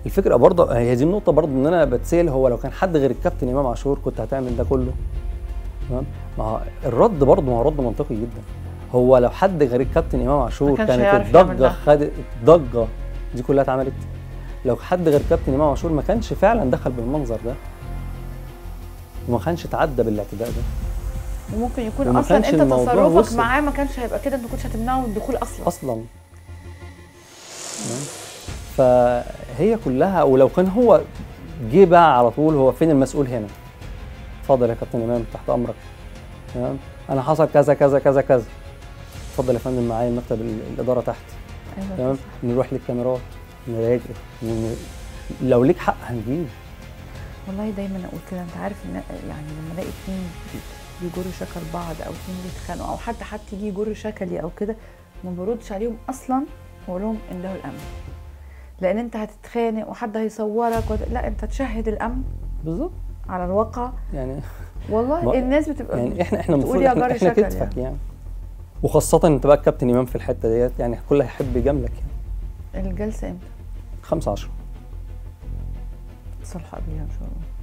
الفكره برضه هي دي النقطه برضه ان انا بتسال هو لو كان حد غير الكابتن امام عاشور كنت هتعمل ده كله تمام ما هو الرد برضه ما هو رد منطقي جدا هو لو حد غير الكابتن امام عاشور كانش كانت هيعرف يعمل الضجه ده. خدت الضجه دي كلها اتعملت لو حد غير كابتن امام عاشور ما كانش فعلا دخل بالمنظر ده وما كانش تعدى بالاعتداء ده وممكن يكون وما اصلا كانش انت الموضوع تصرفك وصل. معاه ما كانش هيبقى كده انت ما كنتش هتمنعه من الدخول اصلا اصلا تمام؟ فهي كلها ولو كان هو جه بقى على طول هو فين المسؤول هنا اتفضل يا كابتن امام تحت امرك تمام انا حصل كذا كذا كذا كذا اتفضل يا فندم معايا مكتب ال- الاداره تحت أيوة تمام نروح للكاميرات نراجع ون- لو ليك حق هنجيب والله دايما اقول كده انت عارف ان يعني لما الاقي اتنين بيجروا شكل بعض او اتنين بيتخانقوا او حد حتى يجي يجر شكلي او كده ما بردش عليهم اصلا واقول لهم انده الامن لان انت هتتخانق وحد هيصورك وت... لا انت تشهد الامن بالظبط على الواقع يعني والله ما- الناس بتبقى يعني احنا احنا بتقول المفروض يا احنا, جار احنا شكل كتفك يعني. يعني. وخاصة انت بقى الكابتن امام في الحتة ديت يعني الكل هيحب يجاملك يعني الجلسه امتى؟ 5 10 صلح قبلها ان شاء الله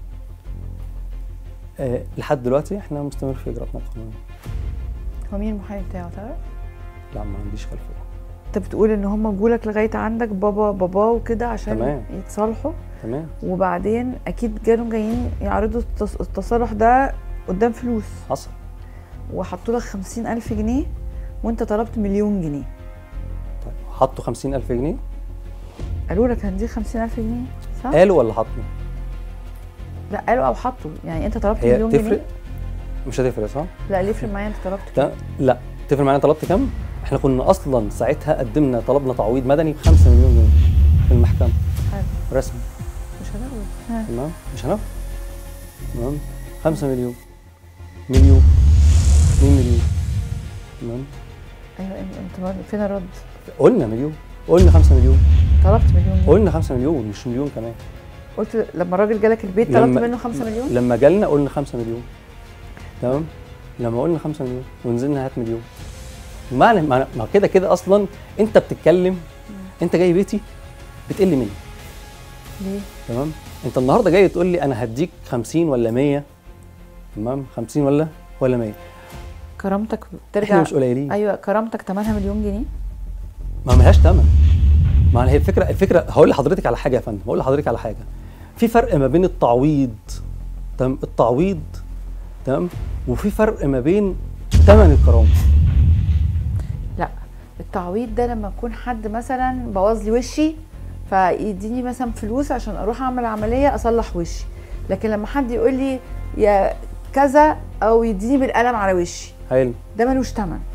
آه لحد دلوقتي احنا مستمر في اجراءاتنا القانونية هو مين المحامي بتاعه تعرف؟ لا ما عنديش خلفية انت بتقول ان هم جولك لغايه عندك بابا بابا وكده عشان تمام. يتصالحوا تمام وبعدين اكيد كانوا جايين يعرضوا التص- التصالح ده قدام فلوس حصل وحطوا لك خمسين ألف جنيه وانت طلبت مليون جنيه طيب حطوا 50000 جنيه قالوا لك هنديك خمسين ألف جنيه صح؟ قالوا ولا حطوا؟ لا قالوا او حطوا يعني انت طلبت هي مليون تفرق جنيه مش هتفرق صح؟ لا ليه يفرق معايا انت طلبت تا- كام؟ لا تفرق معانا طلبت كام؟ احنا كنا اصلا ساعتها قدمنا طلبنا تعويض مدني ب 5 مليون جنيه في المحكمة حلو رسمي مش هناخد ها. تمام مش هناخد تمام 5 مليون مليون 2 مليون تمام ايوه انت انت فين الرد؟ قلنا مليون قلنا 5 مليون طلبت مليون جنيه قلنا 5 مليون مش مليون كمان قلت لما الراجل جالك البيت طلبت لما- منه 5 مليون؟ لما جالنا قلنا 5 مليون تمام لما قلنا 5 مليون ونزلنا هات مليون معنى معنى- ما كده كده اصلا انت بتتكلم انت جاي بيتي بتقل مني ليه؟ تمام انت النهارده جاي تقول لي انا هديك 50 ولا 100 تمام 50 ولا ولا 100 كرامتك احنا ترجع مش قليلين ايوه كرامتك ثمنها مليون جنيه ما ملهاش ثمن ما هي الفكره الفكره هقول لحضرتك على حاجه يا فندم هقول لحضرتك على حاجه في فرق ما بين التعويض تمام التعويض تمام وفي فرق ما بين ثمن الكرامه لا التعويض ده لما يكون حد مثلا بوظ لي وشي فيديني مثلا فلوس عشان اروح اعمل عمليه اصلح وشي لكن لما حد يقول لي يا كذا او يديني بالقلم على وشي حلو ده ملوش ثمن